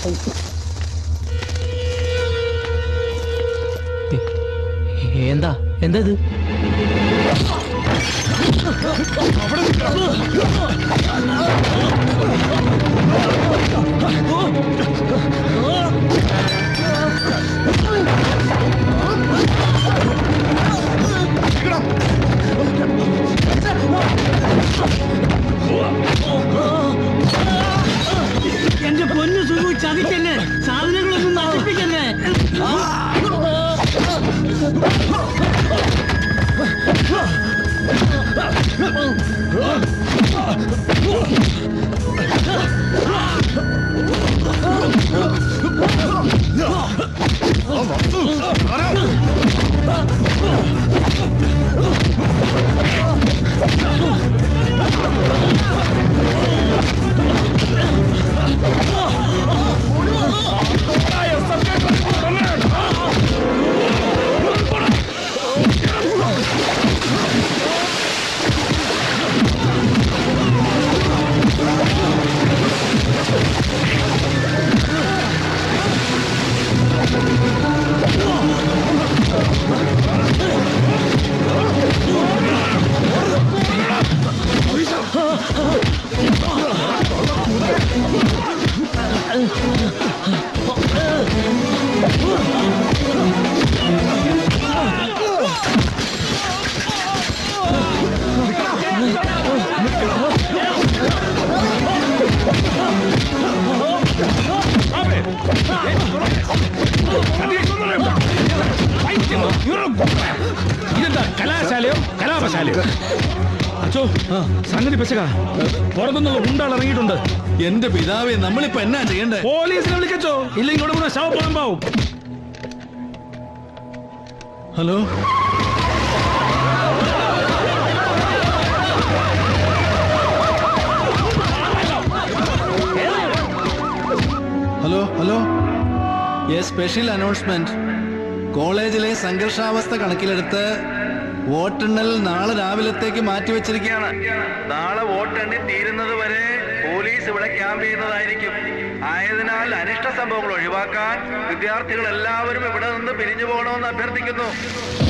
എന്താ എന്താ ഇത് എന്റെ പൊന്നു സുഖു ചതിക്കല്ലേ സാധനങ്ങളൊന്നും നശിപ്പിക്കല്ലേ ഇതെന്താ കലാശാലയോ കലാപശാലയോ അച്ചോ സംഗതി പെശക പുറത്തുനിന്നുള്ള ഉണ്ടാൾ ഇറങ്ങിയിട്ടുണ്ട് എന്റെ പിതാവെ നമ്മളിപ്പോ എന്നാ ചെയ്യണ്ടേ പോലീസിനെ വിളിക്കച്ചോ ഇല്ലെങ്കിൽ ഇവിടെ മുഴുവൻ ശവപ്പുറമ്പാവും hello hello hello a special announcement കോളേജിലെ സംഘർഷാവസ്ഥ കണക്കിലെടുത്ത് വോട്ടെണ്ണൽ നാളെ രാവിലത്തേക്ക് മാറ്റിവെച്ചിരിക്കുകയാണ് നാളെ വോട്ടെണ്ണി തീരുന്നത് വരെ പോലീസ് ഇവിടെ ക്യാമ്പ് ചെയ്യുന്നതായിരിക്കും ആയതിനാൽ അനിഷ്ട സംഭവങ്ങൾ ഒഴിവാക്കാൻ വിദ്യാർത്ഥികൾ എല്ലാവരും ഇവിടെ നിന്ന് പിരിഞ്ഞു പോകണമെന്ന് അഭ്യർത്ഥിക്കുന്നു